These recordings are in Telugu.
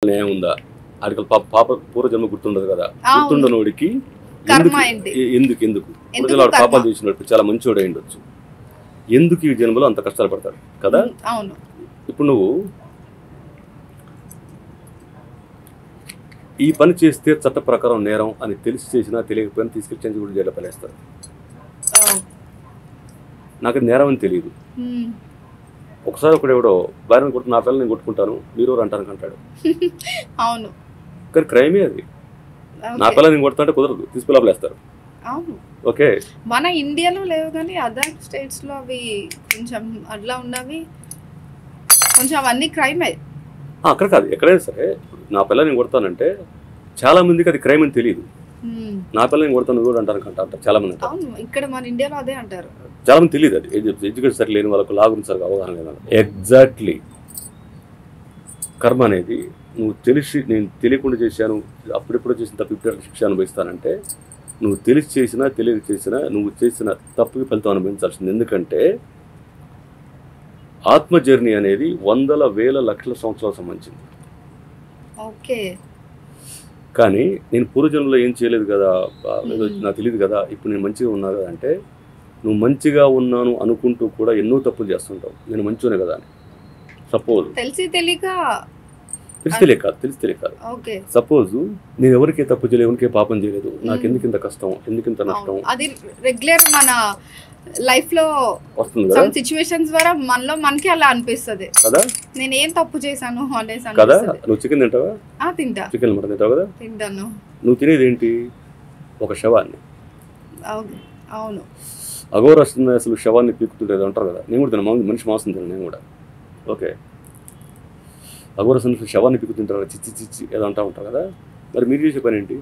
న్యాయం ఉందా ఆడికి పాప పాప పూర్వజన్మ గుర్తుండదు కదా అవును. గుర్తుండనోడికి కర్మ ఎందుకు ఏంటి? ఎ- ఎందుకు ఎందుకు ఎందుకు పూర్వజన్మ వాడు కర్మ? పాపాలు చేసినట్టు చాలా మంచోడు అయి ఉండొచ్చు ఎందుకు ఈ జన్మలో అంత కష్టాలు పడతాడు కదా ఉమ్, అవును ఇప్పుడు నువ్వు ఈ పని చేస్తే చట్ట ప్రకారం నేరం అని తెలిసి చేసినా తెలియకపోయినా తీసుకెళ్ళి చెంచుగుడి జైల్లో పడేస్తారు ఓ, నాకు అది నేరం అని తెలియదు ఉమ్, ఒకసారి ఒకడు ఎవడో భార్యను కొట్టు నా పిల్లల్ని నేను కొట్టుకుంటాను మీరు ఎవరు అంటాను అంటాడు అవును కానీ క్రైమే అది నా ఓకే. పిల్లల్ని నేను కొడుతుంటే కుదరదు తీసుకు లోపలేస్తారు అవును ఓకే మన ఇండియాలో లేవు కానీ అదర్ స్టేట్స్ లో అవి కొంచెం అట్లా ఉన్నవి కొంచెం అవన్నీ క్రైమే ఆ, అక్కడ కాదు ఎక్కడైనా సరే నా పిల్లల్ని నేను కొడతానంటే చాలా మందికి అది క్రైమ్ అని తెలియదు ఉమ్, నా పిల్లల్ని కొడతాను నువ్వు కూడా అంటాను అంట అంటారు చాలా మంది అంటారు అవును ఇక్కడ మన ఇండియాలో అదే అంటారు చాలా మంది తెలియదు అది ఎడ్యు- ఎడ్యుకేషన్ సరి లేని వాళ్ళకు లా గురించి సరిగా అవగాహన లేదు ఎగ్జాక్ట్లీ కర్మ అనేది నువ్వు తెలిసి నేను తెలియకుండా చేశాను అప్పుడెప్పుడు చేసిన తప్పు ఇప్పుడు శిక్ష అనుభవిస్తానంటే నువ్వు తెలిసి చేసినా తెలియక చేసినా నువ్వు చేసిన తప్పుకి ఫలితం అనుభవించాల్సింది ఎందుకంటే ఆత్మ జర్నీ అనేది వందల వేల లక్షల సంవత్సరాలకు సంబంధించింది ఓకే కానీ నేను పూర్వజన్మలో ఏం చేయలేదు కదా ఆ, ఏదో మ్మ్. నాకు తెలియదు కదా ఇప్పుడు నేను మంచిగా ఉన్నా కదా అంటే నువ్వు మంచిగా ఉన్నాను అనుకుంటూ కూడా ఎన్నో తప్పులు చేస్తుంటావు నేను మంచిగానే కదా అని సపోజ్ తెలిసి తెలియక తెలిసి తెలియక కాదు తెలిసి తెలియక కాదు ఓకే సపోజ్ నేను ఎవరికే తప్పు చేయలేదు ఎవరికే పాపం చేయలేదు నాకు ఎందుకు ఇంత కష్టం ఎందుకు ఇంత నష్టం అవును. అది రెగ్యులర్ మన లైఫ్ లో వస్తుంది కదా సమ్ సిచ్యువేషన్స్ ద్వారా మనలో మనకి అలా అనిపిస్తది కదా నేను ఏం తప్పు చేశాను అనేసి కదా అనిపిస్తది నువ్వు చికెన్ తింటావా ఆ తింటా చికెన్ మటన్ తింటావు కదా తింటాను నువ్వు తినేది ఏంటి ఒక శవాన్ని అవును అవును అఘోర అసలు శవాన్ని పీకుతుండేది అంటారు కదా నేను కూడా తిన మనిషి మాంసం తిన నేను కూడా ఓకే అఘోర అసలు శవాన్ని పీకుతుంటారు కదా, చిచ్చి చిచ్చి ఏదో అంటా ఉంటారు కదా మరి మీరు చేసే పని ఏంటి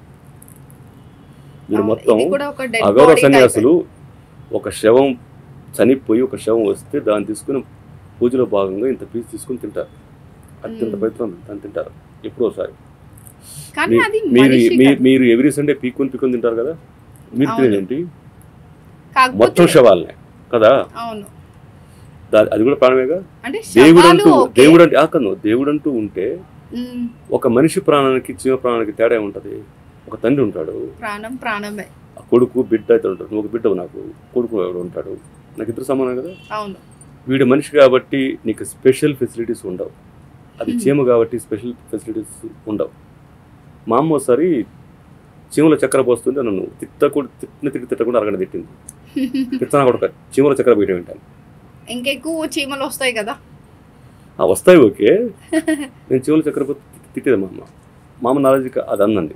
మీరు అవును. మొత్తం ఇది కూడా ఒక dead అఘోర body సన్యాసులు ఒక శవం చనిపోయి ఒక శవం వస్తే దాన్ని తీసుకుని పూజలో భాగంగా ఇంత పీస్ తీసుకుని తింటారు అత్యంత మ్మ్. పవిత్రం దాన్ని తింటారు ఎప్పుడో ఒకసారి type. కానీ మీ- అది మీరు మనిషి మీ- కాదు. మీరు ఎవ్రీ సండే పీక్కొని పీక్కొని తింటారు కదా మీరు అవును. తినేది ఏంటి కాకపోతే మొత్తం శవాలనే కదా అవును దా- అది కూడా ప్రాణమేగా అంటే దేవుడు శవాలు అంటూ ఓకే. దేవుడు అంటే ఆకను దేవుడు అంటూ ఉంటే ఉమ్, ఒక మనిషి ప్రాణానికి చీమ ప్రాణానికి తేడా ఏముంటది ఒక తండ్రి ఉంటాడు ప్రాణం ప్రాణమే ఆ కొడుకు బిడ్డ అయితే ఉంటాడు నువ్వు ఒక బిడ్డవు నాకు కొడుకు ఎవడు ఉంటాడు నాకు ఇద్దరు సమానం కదా అవును వీడు మనిషి కాబట్టి నీకు స్పెషల్ ఫెసిలిటీస్ ఉండవు అది Hmm. చీమ కాబట్టి స్పెషల్ ఫెసిలిటీస్ ఉండవు మా అమ్మ ఒకసారి చీమలో చక్కెర పోస్తుంటే నన్ను తిట్టకుండా తిట్టిన తిట్టి తిట్టకుండా అరగంట తిట్టింది తిట్టనా కూడా చీమలో చక్కెర పోయటం వింటాను ఇంకెక్కువ చీమలు వస్తాయి కదా ఆ వస్తాయి ఓకే నేను చెవులు చక్కెర పోతే తిట్టి- తిట్టేది మా అమ్మ మా అమ్మ నాలెడ్జ్ అది అందండి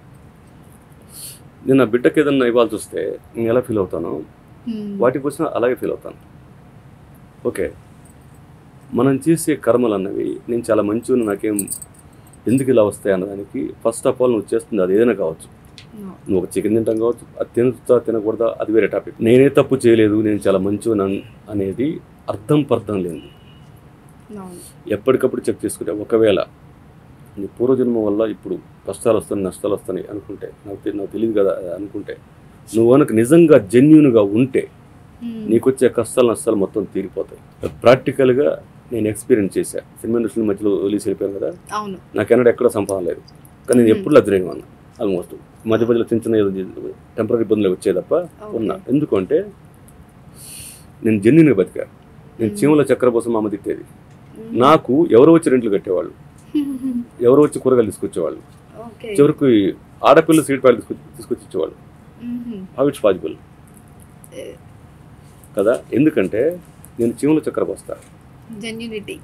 నేను నా బిడ్డకి ఏదన్నా ఇవ్వాల్సి వస్తే నేను ఎలా ఫీల్ అవుతానో ఉమ్, వాటికి వచ్చినా అలాగే ఫీల్ అవుతాను ఓకే మనం చేసే కర్మలు అన్నవి నేను చాలా మంచిగా నాకేం ఎందుకు ఇలా వస్తాయి అన్నదానికి ఫస్ట్ ఆఫ్ ఆల్ నువ్వు చేస్తుంది అది ఏదైనా కావచ్చు no. నువ్వు ఒక చికెన్ తింటాం కావచ్చు అది తినొచ్చా తినకూడదా అది వేరే టాపిక్ నేనే తప్పు చేయలేదు నేను చాలా మంచిగా అనేది అర్థం పర్థం లేదు అవును ఎప్పటికప్పుడు చెక్ చేసుకుంటే ఒకవేళ నీ పూర్వజన్మ వల్ల ఇప్పుడు కష్టాలు వస్తాయి నష్టాలు వస్తాయి అనుకుంటే నాకు తె- నాకు తెలియదు కదా అది అనుకుంటే నువ్వు కనుక నిజంగా జెన్యున్గా ఉంటే ఉమ్, నీకు వచ్చే కష్టాలు నష్టాలు మొత్తం తీరిపోతాయి ప్రాక్టికల్గా నేను ఎక్స్పీరియన్స్ చేశా సినిమా ఇండస్ట్రీ మధ్యలో వదిలేసి వెళ్ళిపోయాను కదా అవును నాకు ఎన్నడూ ఎక్కడ సంపాదన లేదు కానీ నేను Hmm. ఎప్పుడు లగ్జరీగా ఉన్నా ఆల్మోస్ట్ మధ్య మధ్యలో చిన్న చిన్న టెంపరీ ఇబ్బందులు వచ్చే తప్ప ఉన్నా ఓకే ఎందుకంటే నేను జెన్యున్గా బతికా నేను Hmm. చీమల చక్కెర కోసం మా అమ్మ తిట్టేది ఉమ్, నాకు ఎవరో వచ్చి రెంట్లు కట్టేవాళ్ళు ఎవరో వచ్చి కూరగాయలు తీసుకొచ్చేవాళ్ళు ఓకే చివరికి ఆడపిల్ల సీట్ పాయలు తీసుకొచ్చి తీసుకొచ్చి ఇచ్చేవాళ్ళు um, how it's possible Eh. కదా ఎందుకంటే నేను చీమల చక్కెర పోస్తా జెన్యునిటీ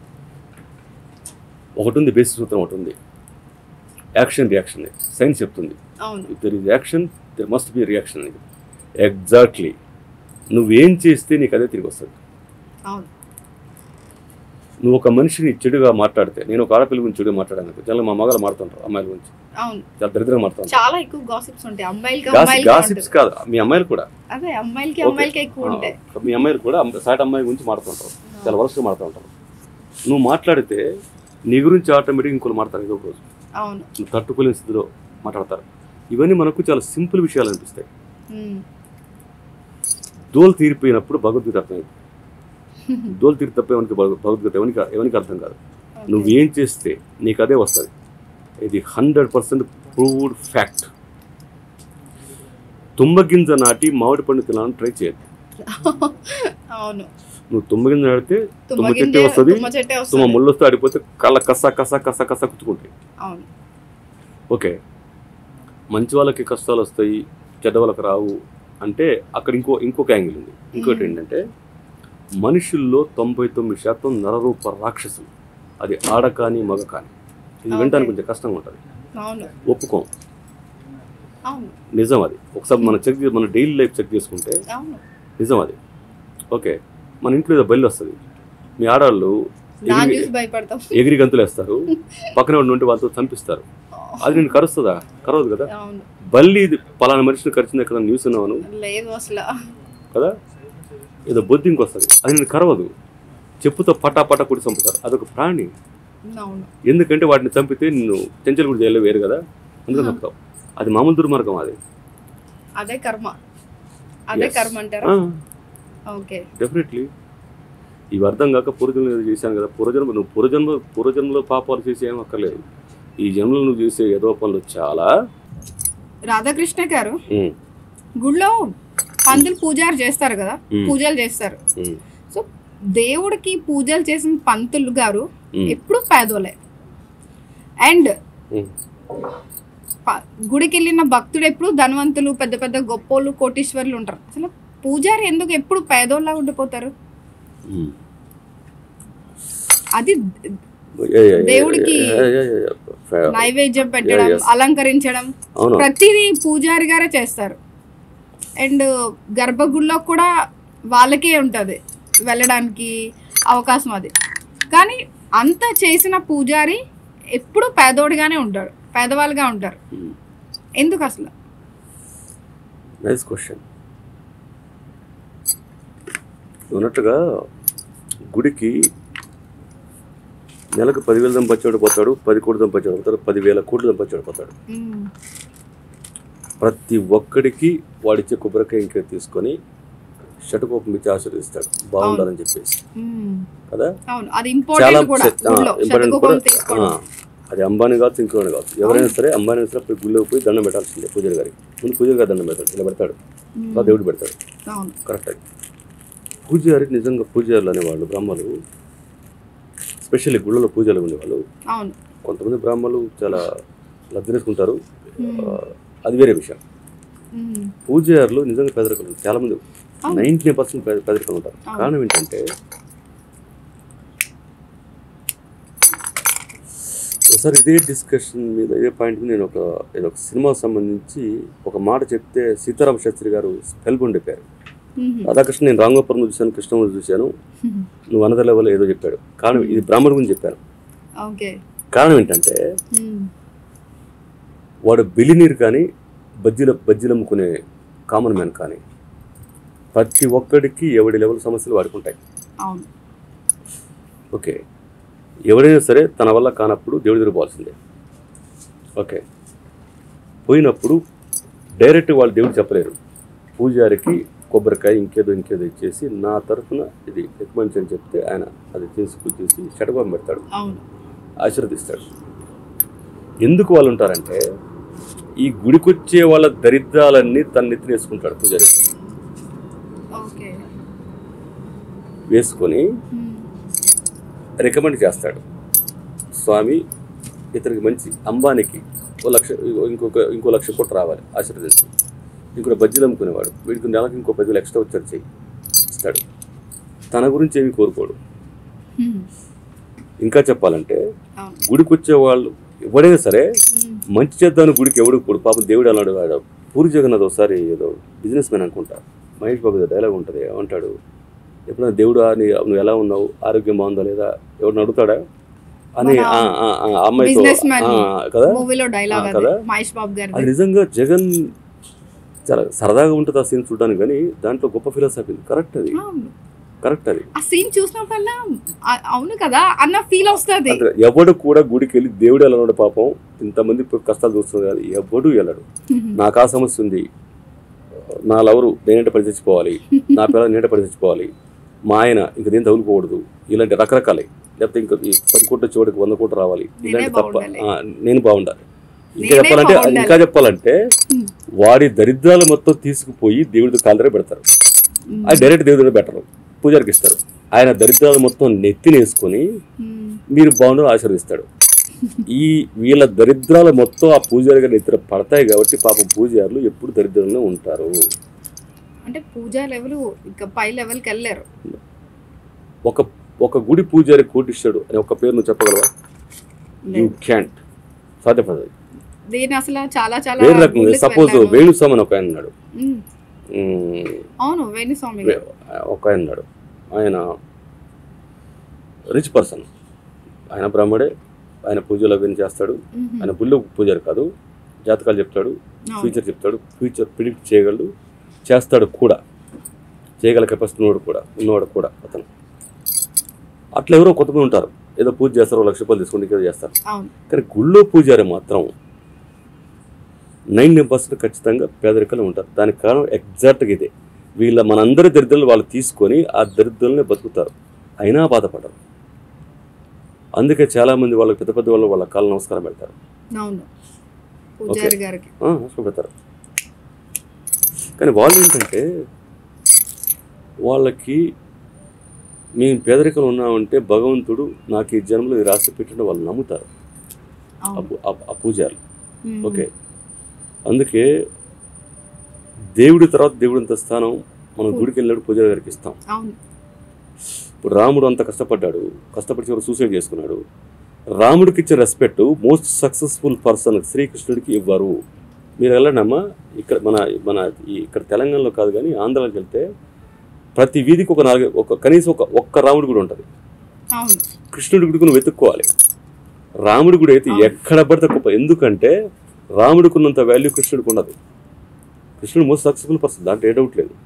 ఒకటి ఉంది బేసిక్ సూత్రం ఒకటి ఉంది యాక్షన్ రియాక్షన్ సైన్స్ చెప్తుంది అవును if there is action there must be reaction అనేది ఎగ్జాక్ట్లీ నువ్వేం చేస్తే నీకు అదే తిరిగి వస్తుంది అవును నువ్వు ఒక మనిషిని చెడుగా మాట్లాడితే నేను ఒక ఆడపిల్ల గురించి చెడుగా మాట్లాడాను జనరల్ మా మగాలు మాడుతుంటారు అమ్మాయిల గురించి అవును చాలా దరిద్రంగా మాడుతుంటారు చాలా ఎక్కువ గాసిప్స్ ఉంటాయి అమ్మాయిలకి అమ్మాయిలకి గాసిప్స్ కాదు మీ అమ్మాయిలు కూడా అదే అమ్మాయిలకి Okay. అమ్మాయిలకి ఎక్కువ ఆ, ఉంటాయి మీ అమ్మాయిలు కూడా అమ్మ- సాటి అమ్మాయి గురించి మాడుతుంటారు చాలా వరుసగా మాడుతూ ఉంటారు నువ్వు మాట్లాడితే నీ గురించి ఆటోమేటిక్ ఇంకోళ్ళు మాడతారు ఏదో ఒక రోజు అవును నువ్వు తట్టుకోలేని స్థితిలో మాట్లాడతారు ఇవన్నీ మనకు చాలా సింపుల్ విషయాలు అనిపిస్తాయి ఉమ్, దోలు తీరిపోయినప్పుడు భగవద్గీత అర్థమైంది దోలు తీరి తప్ప ఎవరికి భగ- భగవద్గీత ఎవరికి ఎవరికి అర్థం కాదు నువ్వేం చేస్తే నీకు అదే వస్తుంది ఇది హండ్రెడ్ పర్సెంట్ ప్రూవ్డ్ ఫ్యాక్ట్ తుమ్మగింజ నాటి మామిడి పండు తినాలని ట్రై చేయద్దు అవును నువ్వు తుమ్మగింజ నాటితే తుమ్మ తుమ్మ చెట్టే గింజ వస్తుంది తుమ్మ చెట్టే తుమ్మ వస్తుంది ముళ్ళు వస్తే ఆడిపోతే కళ్ళ కస కస కస కస కుచ్చుకుంటాయి అవును ఓకే మంచి వాళ్ళకి కష్టాలు వస్తాయి చెడ్డ వాళ్ళకి రావు అంటే అక్కడ ఇంకో ఇంకొక యాంగిల్ ఉంది ఇంకోటి మ్మ్. ఏంటంటే మనుషుల్లో తొంభై తొమ్మిది శాతం నరరూప రాక్షసులు అది ఆడ కానీ మగ కానీ ఇది Okay. వినడానికి కొంచెం కష్టంగా ఉంటుంది అవును ఒప్పుకోం అవును నిజం అది ఒకసారి మనం చెక్ మన డైలీ లైఫ్ చెక్ చేసుకుంటే అవును నిజం అది ఓకే మన ఇంట్లో ఏదో బయలు వస్తుంది మీ ఆడవాళ్ళు దాన్ని ఎగిరి చూసి భయపడతాం ఎగిరి గంతులు వేస్తారు పక్కన ఉండి ఉంటే వాళ్ళతో చంపిస్తారు అది నేను కరుస్తుందా కరవదు కదా అవును బల్లి ఇది పలానా మనిషిని కరిచింది ఎక్కడ న్యూస్ ఉన్నాను లేదు అసలు కదా ఏదో బొద్దు ఇంకొస్తుంది అది నేను కరవదు చెప్పుతో పటా పటా కొట్టి చంపుతారు అదొక ప్రాణి అవును ఎందుకంటే వాటిని చంపితే నిన్ను చెంచలు కూడా జైల్లో వేరు కదా అందుకని చంపుతావు అది మామూలు దుర్మార్గం అది అదే కర్మ అదే Yes. కర్మ అంటారా ఓకే డెఫినెట్లీ ఇవి అర్థం కాక పూర్వజన్మలో ఏదో చేశాను కదా పూర్వజన్మ నువ్వు పూర్వజన్మ పూర్వజన్మలో పాపాలు చేసి ఏం అక్కర్లేదు ఈ జన్మలో నువ్వు చేసే ఏదో పనులు చాలా రాధాకృష్ణ గారు ఉమ్, గుళ్ళో పంతులు పూజారు చేస్తారు కదా ఉమ్, పూజలు చేస్తారు ఉమ్, సో దేవుడికి పూజలు చేసిన పంతులు గారు ఉమ్, ఎప్పుడు పేదోలే అండ్ ఉమ్. ప- గుడికి వెళ్ళిన భక్తుడు ఎప్పుడు ధనవంతులు పెద్ద పెద్ద గొప్పోళ్ళు కోటీశ్వర్లు ఉంటారు అసలు పూజారి ఎందుకు ఎప్పుడు పేదోళ్ళగా ఉండిపోతారు ఉమ్. అది ఏ, ఏ, ఏ, దేవుడికి ఏ, ఏ, ఏ, ఏ, ఫే- నైవేద్యం పెట్టడం yes. అలంకరించడం అవును ప్రతిదీ పూజారి గారే చేస్తారు అండ్ గర్భగుడిలో కూడా వాళ్ళకే ఉంటుంది వెళ్ళడానికి అవకాశం అది కానీ అంత చేసిన పూజారి ఎప్పుడు పేదోడిగానే ఉంటాడు పేదవాళ్ళుగా ఉంటారు ఉమ్. ఎందుకు అసలు నైస్ క్వశ్చన్ ఉన్నట్టుగా గుడికి నెలకు పదివేలు సంపాదించాడు పోతాడు పది కోట్లు సంపాదించాడు పోతాడు పదివేల కోట్లు సంపాదించాడు పోతాడు మ్మ్. ప్రతి ఒక్కడికి వాడిచ్చే కొబ్బరికాయ ఇంకా తీసుకొని షటుకోపం ఇచ్చి ఆశీర్వదిస్తాడు బాగుండాలని చెప్పేసి మ్మ్. కదా అవును అది చాలా ఇంపార్టెంట్ కూడా ఆ, ఊళ్ళో important శతకోపం కూడా తీసుకోవడం ఆ, అది అంబానీ కావచ్చు ఇంకోటి కావచ్చు ఎవరైనా సరే అంబానీ సరే పోయి గుళ్ళోకి పోయి దండం పెట్టాల్సిందే పూజారి గారికి ముందు పూజారి గారు దండం పెడతాడు ఇలా పెడతాడు మ్మ్. తర్వాత దేవుడు పెడతాడు అవును కరెక్ట్ అది పూజారి నిజంగా పూజారులు అనేవాళ్ళు బ్రాహ్మలు స్పెషల్లీ గుళ్ళలో పూజలు ఉండేవాళ్ళు అవును కొంతమంది బ్రాహ్మలు చాలా లగ్జరీస్కుంటారు మ్మ్. అది వేరే విషయం మ్మ్. పూజారులు నిజంగా పేదరికలు ఉంటారు. చాలా మంది అవును. నైంటీ పర్సెంట్ పేదరికలు ఉంటారు అవును. కారణం ఏంటంటే ఒకసారి ఇదే డిస్కషన్ మీద ఇదే పాయింట్ మీద నేను ఒక నేను ఒక సినిమా సంబంధించి ఒక మాట చెప్తే సీతారామ శాస్త్రి గారు స్పెల్ ఉండిపోయారు మ్మ్. రాధాకృష్ణ నేను రాంగోపురం చూశాను కృష్ణమూర్తి చూశాను మ్మ్. నువ్వు అనదర్ లెవెల్ ఏదో చెప్పాడు కారణం ఇది బ్రాహ్మణుడి గురించి చెప్పాను ఓకే కారణం ఏంటంటే మ్మ్. వాడు బిలినీర్ కానీ బజ్జీల బజ్జీలు అమ్ముకునే కామన్ మ్యాన్ కానీ ప్రతి ఒక్కడికి ఎవడి లెవెల్ సమస్యలు వాడికి ఉంటాయి అవును ఓకే ఎవడైనా సరే తన వల్ల కానప్పుడు దేవుడి దగ్గర పోవాల్సిందే ఓకే పోయినప్పుడు డైరెక్ట్ వాళ్ళు దేవుడు చెప్పలేరు పూజారికి కొబ్బరికాయ ఇంకేదో ఇంకేదో ఇచ్చేసి నా తరఫున ఇది రికమెండ్ అని చెప్తే ఆయన అది తీసుకు చేసి షటకోపం పెడతాడు అవును ఆశీర్వదిస్తాడు ఎందుకు వాళ్ళు ఉంటారంటే ఈ గుడికొచ్చే వాళ్ళ దరిద్రాలన్నీ తన నెత్తిన వేసుకుంటాడు పూజారి ఓకే వేసుకొని మ్మ్. రికమెండ్ చేస్తాడు స్వామి ఇతనికి మంచి అంబానికి ఓ లక్ష ఇంకొక ఇంకో లక్ష కోట్లు రావాలి ఆశీర్వదించు ఇంకొక బజ్జీలు అమ్ముకునేవాడు వీడికి నెలకి ఇంకో పది ఎక్స్ట్రా వచ్చాడు చెయ్యి ఇస్తాడు తన గురించి ఏమి కోరుకోడు మ్మ్. ఇంకా చెప్పాలంటే అవును గుడికి వచ్చే వాళ్ళు ఎవడైనా సరే మ్మ్. మంచి చేద్దాను గుడికి ఎవడు పోడు పాపం దేవుడు అన్నాడు వాడు పూరి జగన్నాథ్ ఒకసారి ఏదో బిజినెస్ మ్యాన్ అనుకుంటా మహేష్ బాబు డైలాగ్ ఉంటుంది ఏమంటాడు ఎప్పుడైనా దేవుడు ఆ నీ- నువ్వు ఎలా ఉన్నావు ఆరోగ్యం బాగుందా లేదా ఎవరిని అడుగుతాడా అని మన ఆ- ఆ- ఆ అమ్మాయితో business man. ఆ, కదా మూవీలో డైలాగ్ ఆ, అది కదా? మహేష్ బాబు గారి అది నిజంగా జగన్ చాలా సరదాగా ఉంటుంది ఆ సీన్ చూడడానికి కానీ దాంట్లో గొప్ప ఫిలాసఫీ కరెక్ట్ అది కరెక్ట్ అది ఆ సీన్ చూసినప్పుడల్లా ఆ- అవును కదా అన్న ఫీల్ వస్తుంది అంటే ఎవడు కూడా గుడికి వెళ్ళి దేవుడు ఎలా ఉన్నాడు పాపం ఇంతమంది ఇప్పుడు కష్టాలు చూస్తున్నారు కాదు ఎవడు వెళ్ళడు నాకు ఆ సమస్య ఉంది నా లవరు నేనంటే పడి చచ్చిపోవాలి నా పిల్లలు నేట పడి చచ్చిపోవాలి మా ఆయన ఇంక దేని తగులుకోకూడదు ఇలాంటి రకరకాలే లేకపోతే ఇంకా ఈ పది కోట్ల చివరికి వంద కోట్లు రావాలి నేనే ఇలాంటి తప్ప బాగుండాలి. ఆ, నేను బాగుండాలి ఇంకా నేనే చెప్పాలంటే బాగుండాలి. ఇంకా చెప్పాలంటే Hmm. వాడి దరిద్రాలు మొత్తం తీసుకుపోయి దేవుడి కాళ్ళరే పెడతారు Hmm. అది డైరెక్ట్ దేవుడి పెట్టరు పూజారికి ఇస్తారు ఆయన దరిద్రాలు మొత్తం నెత్తినేసుకొని మ్మ్. మీరు బాగుండాలని ఆశీర్వదిస్తాడు ఈ వీళ్ళ దరిద్రాలు మొత్తం ఆ పూజారి గారి నెత్తిన పడతాయి కాబట్టి పాపం పూజారులు ఎప్పుడు దరిద్రంలో ఉంటారు అంటే పూజా లెవెల్ ఇంకా పై లెవెల్కి వెళ్ళారు ఒక ఒక గుడి పూజారి కోటిస్తాడు అని ఒక పేరు నువ్వు చెప్పగలవా యూ క్యాంట్ సాధ్యపడదు దీని అసలు చాలా చాలా వేరే రకం గుళ్ళకి సపోజ్ వెళ్ళాను. వేణుస్వామి అని ఒక ఆయన ఉన్నాడు మ్మ్. ఉమ్, అవును వేణుస్వామి వే- ఒక ఆయన ఉన్నాడు ఆయన రిచ్ పర్సన్ ఆయన బ్రాహ్మడే ఆయన పూజలు అవి చేస్తాడు మ్మ్. ఆయన గుళ్ళు పూజారి కాదు జాతకాలు చెప్తాడు అవును. ఫ్యూచర్ చెప్తాడు ఫ్యూచర్ ప్రిడిక్ట్ చేయగలడు చేస్తాడు కూడా చేయగల కెపాసిటీ ఉన్నవాడు కూడా ఉన్నవాడు కూడా అతను అట్లా ఎవరో కొంతమంది ఉంటారు ఏదో పూజ చేస్తారు ఓ లక్ష రూపాయలు తీసుకుని ఏదో చేస్తారు అవును కానీ గుళ్ళో పూజారి మాత్రం నైన్ పర్సెంట్ ఖచ్చితంగా పేదరికంలో ఉంటారు దానికి కారణం ఎగ్జాక్ట్గా ఇదే వీళ్ళ మనందరి దరిద్రాలు వాళ్ళు తీసుకొని ఆ దరిద్రాలనే బతుకుతారు అయినా బాధపడరు అందుకే చాలామంది వాళ్ళకి పెద్ద పెద్ద వాళ్ళు వాళ్ళ కాళ్ళ నమస్కారం పెడతారు అవును పూజారి గారికి ఆ, నమస్కారం పెడతారు కానీ వాళ్ళు ఏంటంటే వాళ్ళకి మేము పేదరికంలో ఉన్నామంటే భగవంతుడు నాకు ఈ జన్మలో ఈ రాసి పెట్టిన వాళ్ళు నమ్ముతారు ఆ అవును పూ- ఆ- ఆ పూజారులు మ్మ్. ఓకే అందుకే దేవుడి తర్వాత దేవుడంత స్థానం మనం గుడికి వెళ్ళినప్పుడు పూజారి గారికి ఇస్తాం అవును ఇప్పుడు రాముడు అంత కష్టపడ్డాడు కష్టపడి చివరి సూసైడ్ చేసుకున్నాడు రాముడికి ఇచ్చే రెస్పెక్ట్ మోస్ట్ సక్సెస్ఫుల్ పర్సన్ శ్రీకృష్ణుడికి ఇవ్వరు మీరు వెళ్ళండమ్మా ఇక్కడ మన మన ఈ ఇక్కడ తెలంగాణలో కాదు కానీ ఆంధ్రాకి వెళ్తే ప్రతి వీధికి ఒక నాలుగు ఒక కనీసం ఒక ఒక్క రాముడి గుడి ఉంటుంది అవును కృష్ణుడి గుడికి నువ్వు వెతుక్కోవాలి రాముడి గుడి అయితే ఎక్కడ పడితే గొప్ప ఎందుకంటే రాముడికి ఉన్నంత వాల్యూ కృష్ణుడికి ఉండదు కృష్ణుడు మోస్ట్ సక్సెస్ఫుల్ పర్సన్ దాంట్లో ఏ డౌట్ లేదు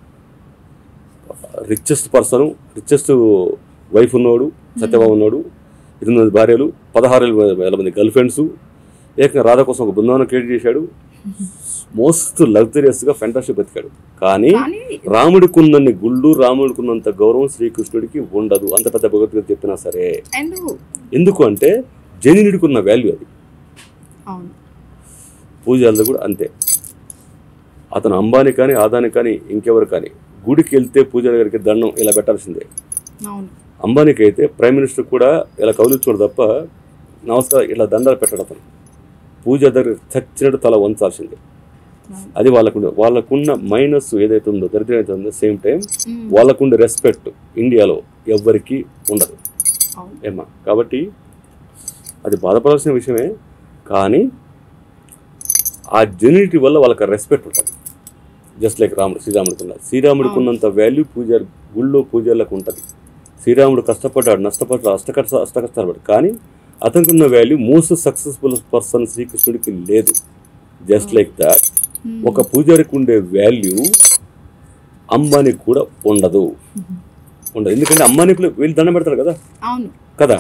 రిచెస్ట్ పర్సన్ రిచెస్ట్ వైఫ్ ఉన్నవాడు సత్యభామ ఉన్నాడు ఇరవై మంది భార్యలు పదహారు వేల మంది గర్ల్ ఫ్రెండ్స్ ఏకంగా రాధ కోసం ఒక బృందావనం క్రియేట్ చేశాడు మోస్ట్ లగ్జరియస్గా ఫెంటాస్టిక్ బతికాడు కానీ కానీ రాముడికి ఉన్నన్ని గుళ్ళు రాముడికి ఉన్నంత గౌరవం శ్రీకృష్ణుడికి ఉండదు అంత పెద్ద భగవద్గీత చెప్పినా సరే అండ్ ఎందుకు అంటే జనినుడికి ఉన్న వాల్యూ అది అవును పూజారులు కూడా అంతే అతను అంబానీ కానీ ఆదాని కానీ ఇంకెవరు కానీ గుడికి వెళ్తే పూజారి గారికి దండం ఇలా పెట్టాల్సిందే అవును అంబానీకి అయితే ప్రైమ్ మినిస్టర్ కూడా ఇలా కౌలించుకోడు తప్ప నమస్కారం ఇలా దండాలు పెట్టడు అతను పూజ దగ్గర చచ్చినట్టు తల వంచాల్సిందే అవును. అది వాళ్ళకుండే వాళ్ళకున్న మైనస్ ఏదైతే ఉందో దరిద్రం అయితే ఉందో సేమ్ టైం మ్మ్. వాళ్ళకుండే రెస్పెక్ట్ ఇండియాలో ఎవ్వరికీ ఉండదు అవును ఏమా కాబట్టి అది బాధపడాల్సిన విషయమే కానీ ఆ జెనిటీ వల్ల వాళ్ళకి రెస్పెక్ట్ ఉంటుంది జస్ట్ లైక్ రాముడు శ్రీరాముడికి ఉన్నది శ్రీరాముడికి ఉన్నంత వాల్యూ పూజారి గుళ్ళో పూజలకు ఉంటుంది శ్రీరాముడు కష్టపడ్డాడు నష్టపడ్డాడు అష్టకష్ట అష్టకష్టాలు పడ్డాడు కానీ అతనికి ఉన్న వాల్యూ మోస్ట్ సక్సెస్ఫుల్ పర్సన్ శ్రీకృష్ణుడికి లేదు జస్ట్ లైక్ దాట్ మ్మ్. ఒక పూజారికి ఉండే వాల్యూ అంబానీకి కూడా ఉండదు ఉండదు ఎందుకంటే అంబానీకి వీళ్ళు దండం పెడతారు కదా అవును కదా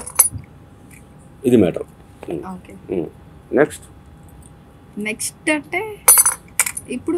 ఇది మ్యాటర్ ఓకే నెక్స్ట్ నెక్స్ట్ అంటే ఇప్పుడు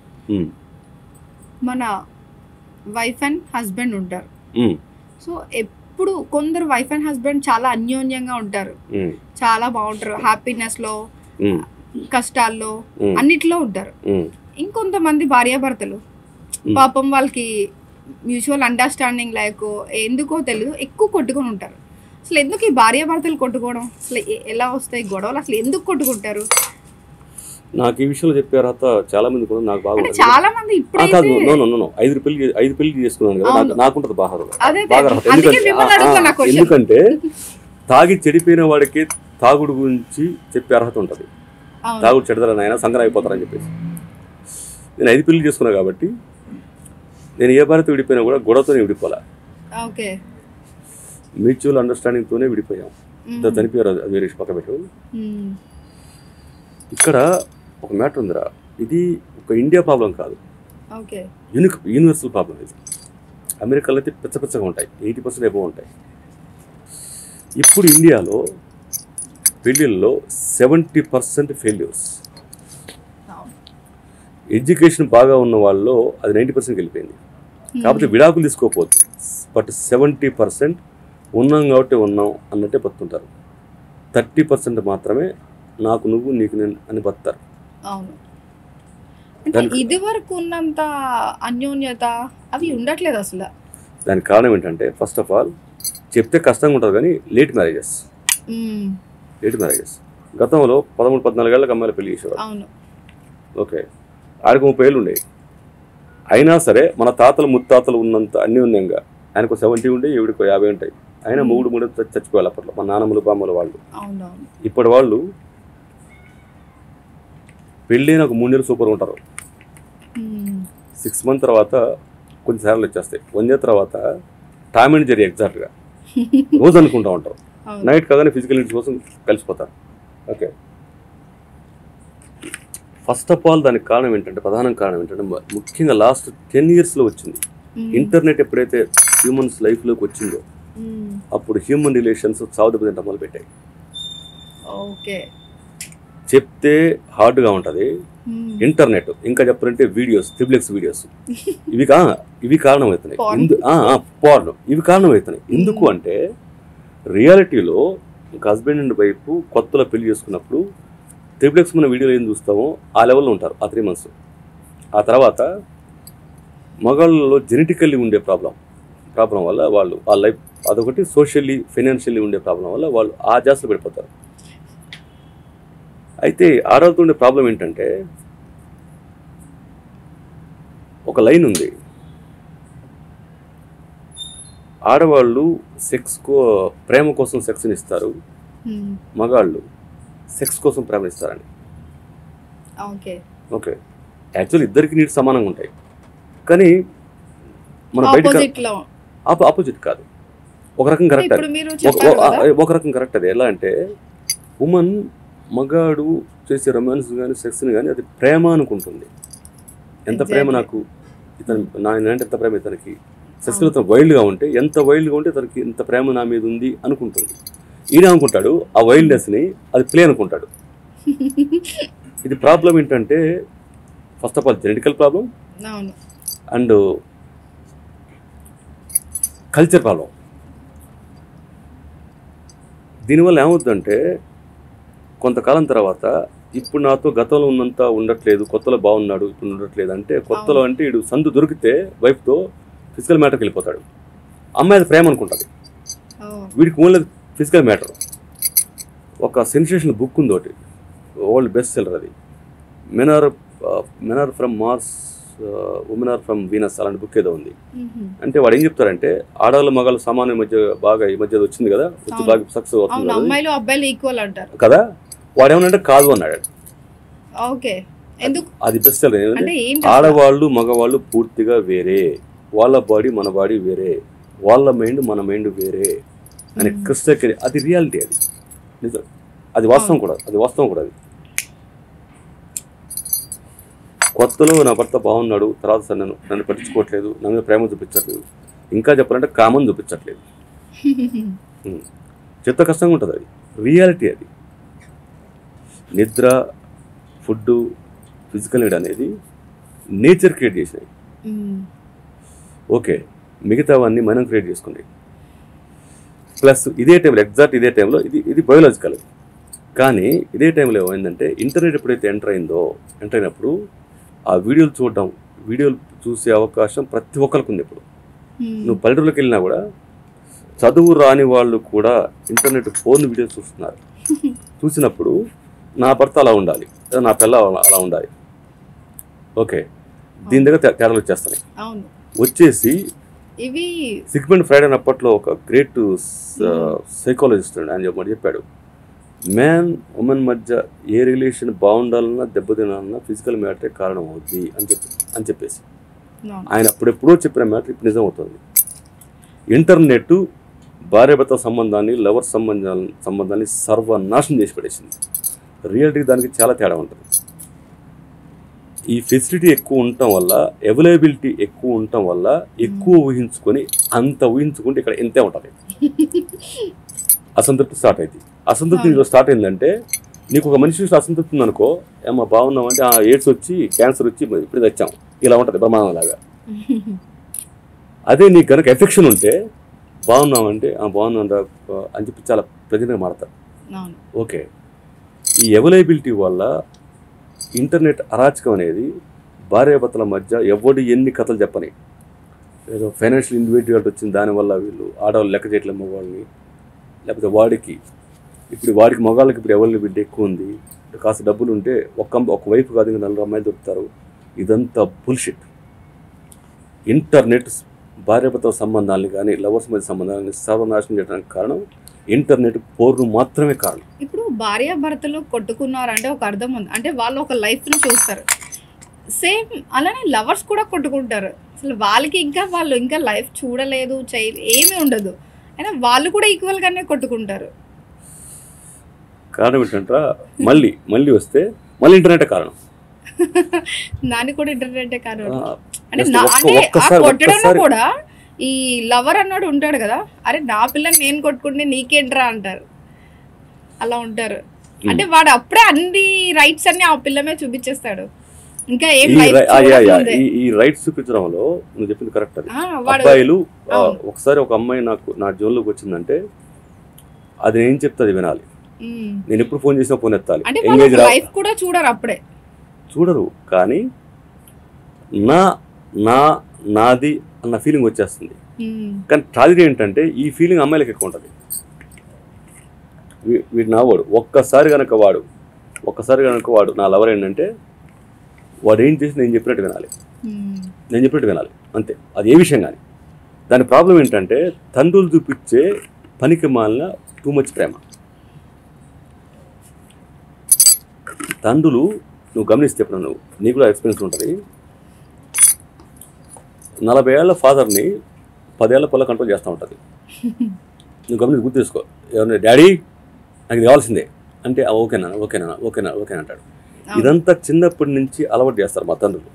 మన వైఫ్ అండ్ హస్బెండ్ ఉంటారు సో ఎప్పుడు కొందరు వైఫ్ అండ్ హస్బెండ్ చాలా అన్యోన్యంగా ఉంటారు చాలా బాగుంటారు హ్యాపీనెస్లో కష్టాల్లో అన్నిట్లో ఉంటారు ఇంకొంతమంది భార్యాభర్తలు పాపం వాళ్ళకి మ్యూచువల్ అండర్స్టాండింగ్ లేకో ఎందుకో తెలియదు ఎక్కువ కొట్టుకొని ఉంటారు అసలు ఎందుకు ఈ భార్యాభర్తలు కొట్టుకోవడం అసలు ఎ- ఎలా వస్తాయి గొడవలు అసలు ఎందుకు కొట్టుకుంటారు నాకు ఈ విషయంలో చెప్పే అర్హత చాలా మంది కూడా నాకు బాగా అంటే ఉండదు. చాలా మంది ఆ, ఇప్పుడైతే కాదు నో నో నో, నో ఐదు పెళ్లి ఐదు పెళ్లి చేసుకున్నాను కదా నాకు- అవును. నాకుంటది బాగా అర్హత. అదే బాగా అర్హత. అందుకే ఎందుకంటే మిమ్మల్ని ఆ, అడుగుతున్నా ఆ, క్వశ్చన్ ఎందుకంటే తాగి చెడిపోయిన వాడికి తాగుడు గురించి చెప్పే అర్హత ఉంటుంది అవును తాగుడు చెడతారని ఆయన సంగరం అయిపోతారని చెప్పేసి నేను ఐదు పెళ్లి చేసుకున్నా కాబట్టి నేను ఏ భారత విడిపోయినా కూడా గొడవతోనే విడిపోలే ఓకే మ్యూచువల్ అండర్స్టాండింగ్తోనే విడిపోయాం ఇద్దరు చనిపోయారు అది వేరే విషయం పక్క పెట్టు మ్మ్. ఇక్కడ ఒక మ్యాటర్ ఉందిరా ఇది ఒక ఇండియా ప్రాబ్లం కాదు ఓకే యూనిక్ యూనివర్సల్ ప్రాబ్లం ఇది అమెరికాలో అయితే పిచ్చ పిచ్చగా ఉంటాయి ఎయిటీ పర్సెంట్ ఎక్కువ ఉంటాయి ఇప్పుడు ఇండియాలో పెళ్ళిళ్ళలో సెవెంటీ పర్సెంట్ ఫెయిల్యూర్స్ అవును. ఎడ్యుకేషన్ బాగా ఉన్న వాళ్ళలో అది నైంటీ పర్సెంట్ వెళ్ళిపోయింది కాకపోతే విడాకులు తీసుకోకపోవచ్చు బట్ సెవెంటీ పర్సెంట్ ఉన్నాం కాబట్టి ఉన్నాం అన్నట్టే బతుంటారు థర్టీ పర్సెంట్ మాత్రమే నాకు నువ్వు నీకు నేను అని బతారు అవును అంటే దానికి- ఇది వరకు ఉన్నంత అన్యోన్యత అవి ఉండట్లేదు అసలు దానికి కారణం ఏంటంటే ఫస్ట్ ఆఫ్ ఆల్ చెప్తే కష్టంగా ఉంటుంది కానీ late marriages um, late marriages గతంలో పదమూడు పద్నాలుగేళ్ళకి అమ్మాయిలు పెళ్లి చేసేవారు అవును ఓకే ఆడికి ముప్పై ఏళ్ళు ఉండేవి అయినా సరే మన తాతలు ముత్తాతలు ఉన్నంత అన్యోన్యంగా ఆయనకు సెవెంటీ ఉండే ఈవిడికి యాభై ఉంటాయి అయినా Hmm. మూడు మూడు చ- చచ్చిపోవాలి అప్పట్లో మా నాన్నమ్మలు బామ్మలు వాళ్ళు అవునవును ఇప్పటి వాళ్ళు పెళ్ళైన ఒక మూడు నెలలు సూపర్ ఉంటారు ఉమ్, సిక్స్ మంత్ తర్వాత కొన్ని సార్లు వచ్చేస్తాయి వన్ ఇయర్ తర్వాత టామ్ అండ్ జెరీ ఎగ్జాక్ట్గా రోజు అనుకుంటా ఉంటారు అవును నైట్ కాగానే ఫిజికల్ నీడ్స్ కోసం కలిసిపోతారు ఓకే ఫస్ట్ ఆఫ్ ఆల్ దానికి కారణం ఏంటంటే ప్రధాన కారణం ఏంటంటే మ- ముఖ్యంగా లాస్ట్ టెన్ ఇయర్స్లో వచ్చింది ఉమ్, ఇంటర్నెట్ ఎప్పుడైతే హ్యూమన్స్ లైఫ్లోకి వచ్చిందో ఉమ్, అప్పుడు హ్యూమన్ రిలేషన్స్ సాగుదెబ్బతింట మొదలు పెట్టాయి ఓకే చెప్తే హార్డ్గా ఉంటుంది ఉమ్, ఇంటర్నెట్ ఇంకా చెప్పాలంటే వీడియోస్ త్రిబ్లెక్స్ వీడియోస్ ఇవి కా ఇవి కారణమవుతున్నాయి Porn. ఎందు పార్న్ ఇవి కారణమవుతున్నాయి ఎందుకు అంటే రియాలిటీలో ఒక హస్బెండ్ అండ్ వైఫ్ కొత్తలో పెళ్లి చేసుకున్నప్పుడు త్రిబ్లెక్స్ మన వీడియోలో ఏం చూస్తామో ఆ లెవెల్లో ఉంటారు ఆ త్రీ మంత్స్ ఆ తర్వాత మగాళ్ళలో జెనెటికల్లీ ఉండే ప్రాబ్లం ప్రాబ్లం వల్ల వాళ్ళు ఆ లైఫ్ అదొకటి సోషల్లీ ఫైనాన్షియల్లీ ఉండే ప్రాబ్లం వల్ల వాళ్ళు ఆ జాస్లో పడిపోతారు అయితే ఆడవాళ్ళతో ఉండే ప్రాబ్లం ఏంటంటే ఒక లైన్ ఉంది ఆడవాళ్ళు సెక్స్ కో ప్రేమ కోసం సెక్స్ని ఇస్తారు ఉమ్, మగాళ్ళు సెక్స్ కోసం ప్రేమ ఇస్తారని ఓకే ఓకే యాక్చువల్ ఇద్దరికి నీటి సమానంగా ఉంటాయి కానీ మన బయట ఆపోజిట్ లో ఆపోజిట్ కాదు ఒక రకం కరెక్ట్ ఇప్పుడు మీరు చెప్పారు కదా ఒక రకం కరెక్ట్ అది ఎలా అంటే ఉమెన్ మగాడు చేసే రొమాన్స్ కానీ సెక్స్ని కానీ అది ప్రేమ అనుకుంటుంది ఎంత ప్రేమ Exactly. నాకు ఇతను నా నేనంటే ఎంత ప్రేమ ఇతనికి సెక్స్లో ఇతను వైల్డ్గా ఉంటే ఎంత వైల్డ్గా ఉంటే తనకి ఇంత ప్రేమ నా మీద ఉంది అనుకుంటుంది ఈయన అనుకుంటాడు ఆ వైల్డ్నెస్ని అది ప్లే అనుకుంటాడు ఇది ప్రాబ్లం ఏంటంటే first of all genetical problem అవును అండ్ కల్చర్ ప్రాబ్లం దీనివల్ల ఏమవుతుందంటే కొంతకాలం తర్వాత ఇప్పుడు నాతో గతంలో ఉన్నంత ఉండట్లేదు కొత్తలో బాగున్నాడు ఇప్పుడు ఉండట్లేదు అంటే కొత్తలో అంటే ఇడు సందు దొరికితే వైఫ్తో ఫిజికల్ మ్యాటర్కి వెళ్ళిపోతాడు అమ్మాయి అది ప్రేమ అనుకుంటుంది ఓ, వీడికి ఓన్లీ ఫిజికల్ మ్యాటర్ ఒక సెన్సేషన్ బుక్ ఉంది ఒకటి వరల్డ్ బెస్ట్ సెల్లర్ అది men are men are from Mars women are from Venus అలాంటి బుక్ ఏదో ఉంది మ్మ్. అంటే వాడు ఏం చెప్తారంటే ఆడవాళ్ళు మగాళ్ళు సమానం ఈ మధ్య బాగా ఈ మధ్య వచ్చింది కదా వచ్చి అవును. బాగా సక్సెస్ అవుతుంది అవును కదా అది. అమ్మాయిలు అబ్బాయిలు ఈక్వల్ అంటారు కదా వాడు ఏమనంటే కాదు అన్నాడు ఓకే ఎందుకు అది బెస్ట్ సెల్లర్ ఏంటంటే అంటే ఏంటి ఆడవాళ్ళు మగవాళ్ళు పూర్తిగా వేరే వాళ్ళ బాడీ మన బాడీ వేరే వాళ్ళ మైండ్ మన మైండ్ వేరే అని మ్మ్. క్రిస్టల్ అది రియాలిటీ అది నిజం అది వాస్తవం కూడా అది వాస్తవం కూడా అది కొత్తలో నా భర్త బాగున్నాడు తర్వాత సార్ నన్ను నన్ను పట్టించుకోవట్లేదు నా మీద ప్రేమ చూపించట్లేదు ఇంకా చెప్పాలంటే కామన్ చూపించట్లేదు ఉమ్. చెత్త కష్టంగా ఉంటుంది అది రియాలిటీ అది నిద్ర ఫుడ్ ఫిజికల్ నీడ్ అనేది నేచర్ క్రియేట్ చేసినాయి మ్మ్. ఓకే మిగతావన్నీ మనం క్రియేట్ చేసుకున్నాయి ప్లస్ ఇదే టైంలో ఎగ్జాక్ట్ ఇదే టైంలో ఇది ఇది బయోలాజికల్ కానీ ఇదే టైంలో ఏమైందంటే ఇంటర్నెట్ ఎప్పుడైతే ఎంటర్ అయిందో ఎంటర్ అయినప్పుడు ఆ వీడియోలు చూడడం వీడియోలు చూసే అవకాశం ప్రతి ఒక్కరికి ఉంది ఇప్పుడు మ్మ్. నువ్వు పల్లెటూరులోకి వెళ్ళినా కూడా చదువు రాని వాళ్ళు కూడా ఇంటర్నెట్ ఫోన్ వీడియోస్ చూస్తున్నారు చూసినప్పుడు నా భర్త అలా ఉండాలి లేదా నా పిల్ల అలా ఉండాలి ఓకే దీని దగ్గర తే- తేడాలు వచ్చేస్తున్నాయి అవును వచ్చేసి ఇవి సిగ్మెంట్ ఫ్రైడ్ అని అప్పట్లో ఒక గ్రేట్ సైకాలజిస్ట్ అండి ఆయన చెప్పి చెప్పాడు మ్యాన్ ఉమెన్ మధ్య ఏ రిలేషన్ బాగుండాలన్నా దెబ్బతినాలన్నా ఫిజికల్ మ్యాటరే కారణం అవుద్ది అని చెప్పి అని చెప్పేసి అవును. ఆయన అప్పుడెప్పుడో చెప్పిన మ్యాటర్ ఇప్పుడు నిజం అవుతుంది ఇంటర్నెట్ భార్యాభర్త సంబంధాన్ని లవర్ సంబంధాన్ని సంబంధాన్ని సర్వనాశనం చేసి పడేసింది రియాలిటీకి దానికి చాలా తేడా ఉంటుంది ఈ ఫెసిలిటీ ఎక్కువ ఉండటం వల్ల అవైలబిలిటీ ఎక్కువ ఉండటం వల్ల ఎక్కువ ఊహించుకొని అంత ఊహించుకుంటే ఇక్కడ ఎంతే ఉంటుంది అసంతృప్తి స్టార్ట్ అయింది అసంతృప్తి నీలో స్టార్ట్ అయిందంటే నీకు ఒక మనిషి చూసి అసంతృప్తి ఉందనుకో ఏమో బాగున్నామంటే ఆ ఎయిడ్స్ వచ్చి క్యాన్సర్ వచ్చి మరి ఇప్పుడు వచ్చాం ఇలా ఉంటుంది బ్రహ్మాండం లాగా అదే నీకు కనుక ఎఫెక్షన్ ఉంటే బాగున్నామంటే ఆ బాగున్నా అని చెప్పి చాలా ప్రజెంట్గా మాడతారు అవును ఓకే ఈ అవైలబిలిటీ వల్ల ఇంటర్నెట్ అరాచకం అనేది భార్యాభర్తల మధ్య ఎవడు ఎన్ని కథలు చెప్పని ఏదో ఫైనాన్షియల్ ఇండివిజువల్ వచ్చింది దానివల్ల వీళ్ళు ఆడవాళ్ళు లెక్క చేయట్లేదు మగవాళ్ళని లేకపోతే వాడికి ఇప్పుడు వాడికి మగవాళ్ళకి ఇప్పుడు అవైలబిలిటీ ఎక్కువ ఉంది కాస్త డబ్బులు ఉంటే ఒక్క ఒక వైపు కాదు ఇంకా నలుగురు అమ్మాయిలు దొరుకుతారు ఇదంతా బుల్షిట్ ఇంటర్నెట్ భార్యాభర్తల సంబంధాలని కానీ లవర్స్ మధ్య సంబంధాలని సర్వనాశనం చేయడానికి కారణం ఇంటర్నెట్ పోర్ను మాత్రమే కారణం ఇప్పుడు భార్య భర్తలు కొట్టుకున్నారంటే ఒక అర్థం ఉంది అంటే వాళ్ళు ఒక లైఫ్ని చూస్తారు సేమ్ అలానే లవర్స్ కూడా కొట్టుకుంటారు అసలు వాళ్ళకి ఇంకా వాళ్ళు ఇంకా లైఫ్ చూడలేదు చేయ ఏమీ ఉండదు అయినా వాళ్ళు కూడా ఈక్వల్గానే కొట్టుకుంటారు కారణం ఏంటంటే మళ్ళీ మళ్ళీ వస్తే మళ్ళీ ఇంటర్నెట్ కారణం దానికి కూడా ఇంటర్నెట్ కాదు ఆ, అంటే just నా ఒక్క- అంటే ఆ ఒక్కసారి కొట్టడంలో ఒక్కసారి కూడా ఈ లవర్ అన్నాడు ఉంటాడు కదా అరే నా పిల్లని నేను కొట్టుకుంటే నీకేంట్రా అంటారు అలా ఉంటారు అంటే వాడు అప్పుడే అన్ని రైట్స్ అన్ని ఆ పిల్లమే చూపించేస్తాడు ఇంకా ఏం ఈ లైఫ్ రై- ఆ, యా, యా, ఈ ఈ రైట్స్ చూపించడంలో నువ్వు చెప్పింది కరెక్ట్ అది వాడు అబ్బాయిలు ఆ, అవును. ఒకసారి ఒక అమ్మాయి నాకు నా జోన్లోకి వచ్చిందంటే అది నేను చెప్తాది వినాలి ఉమ్. నేను ఎప్పుడు ఫోన్ చేసినా ఫోన్ ఎత్తాలి అంటే ఎంగేజ్ వాళ్ళ రా లైఫ్ కూడా చూడరు అప్పుడే చూడరు కానీ నా నా నాది అన్న ఫీలింగ్ వచ్చేస్తుంది ఉమ్. కానీ ట్రాజడీ ఏంటంటే ఈ ఫీలింగ్ అమ్మాయిలకి ఎక్కువ ఉంటుంది వీ- వీడు నా వాడు ఒక్కసారి కనుక వాడు ఒక్కసారి కనుక వాడు నా లవర్ ఏంటంటే వాడు ఏం చేసి నేను చెప్పినట్టు వినాలి ఉమ్. నేను చెప్పినట్టు వినాలి అంతే అది ఏ విషయం కానీ దాని ప్రాబ్లం ఏంటంటే తండ్రులు చూపించే పనికి మాలిన టూ మచ్ ప్రేమ తండ్రులు నువ్వు గమనిస్తే ఇప్పుడు నువ్వు నీకు కూడా ఎక్స్పీరియన్స్ ఉంటుంది నలభై ఏళ్ళ ఫాదర్ని పదేళ్ల పిల్ల కంట్రోల్ చేస్తూ ఉంటుంది నువ్వు గమనించి గుర్తు తీసుకో ఎవరైనా డాడీ నాకు ఇది కావాల్సిందే అంటే "ఆ, ఓకేనా ఓకేనా ఓకేనా ఓకేనా అంటాడు అవును. ఇదంతా చిన్నప్పటి నుంచి అలవాటు చేస్తారు మా తండ్రులు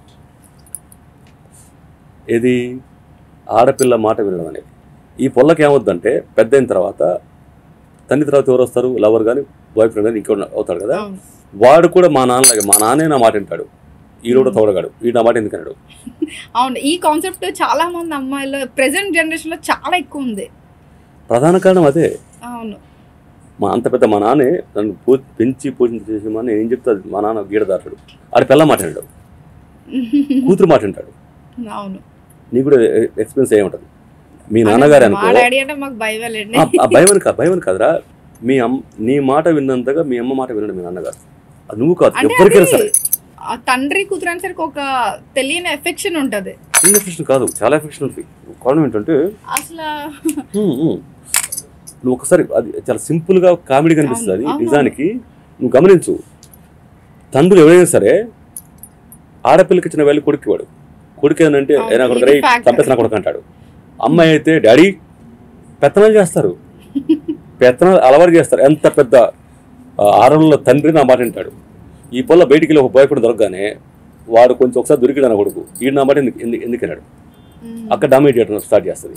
ఏది ఆడపిల్ల మాట వినడం అనేది ఈ పొల్లకి ఏమవుద్దంటే పెద్ద అయిన తర్వాత తండ్రి తర్వాత ఎవరు వస్తారు లవర్ కానీ బాయ్ ఫ్రెండ్ కానీ ఇంకోటి అవుతాడు కదా అవును వాడు కూడా మా నాన్నలాగే మా నాన్నే నా మాట వింటాడు ఈడు కూడా తోడగాడు ఈ నా మాట ఎందుకు అన్నాడు అవును ఈ కాన్సెప్ట్ చాలా మంది అమ్మాయిలు ప్రెసెంట్ జనరేషన్ లో చాలా ఎక్కువ ఉంది ప్రధాన కారణం అదే అవును మా అంత పెద్ద మా నాన్నే నన్ను పో పెంచి పోషించి చేసి మా నేను ఏం చెప్తా అది మా నాన్న గీడదారుడు ఆడ పిల్ల మాట వింటాడు కూతురు మాట వింటాడు అవును నీకు కూడా ఎక్స్పీరియన్స్ అయి ఉంటుంది మీ నాన్నగారు మా అనుకో డాడీ అంటే మాకు భయం వెళ్ళండి ఆ- ఆ భయం అని కాదు భయం అని కాదురా మీ అమ్మ నీ మాట విన్నంతగా మీ అమ్మ మాట వినడు మీ నాన్నగారు అది నువ్వు కాదు అంటే ఎవరికైనా అది సరే ఆ తండ్రి కూతురు అనేసరికి ఒక తెలియని ఎఫెక్షన్ ఉంటది చిన్న ఎఫెక్షన్ కాదు చాలా ఎఫెక్షన్ ఉంది కారణం ఏంటంటే అసలు హ్మ్, హ్మ్. నువ్వు ఒకసారి అది చాలా సింపుల్గా కామెడీ కనిపిస్తుంది అది అవును, అవును. నిజానికి నువ్వు గమనించు తండ్రులు ఎవరైనా సరే ఆడపిల్లకి ఇచ్చిన వెళ్ళి కొడుకువాడు కొడుకు ఏంటంటే అవును, అయినా కొడుకు ఇది రే fact. చంపేసిన కొడుకు అంటాడు అమ్మాయి అయితే డాడీ పెత్తనాలు చేస్తారు పెత్తనాలు అలవాటు చేస్తారు ఎంత పెద్ద ఆ, ఆరంలో తండ్రి నా మాట వింటాడు ఈ పొల్ల బయటికి వెళ్ళి ఒక బాయ్ ఫ్రెండ్ దొరకగానే వాడు కొంచెం ఒకసారి దొరికిడు నా కొడుకు ఈడు నా మాట ఎందుకు ఎందుకు ఎందుకు అన్నాడు ఉమ్, అక్కడ డామినేట్ చేయడం స్టార్ట్ చేస్తుంది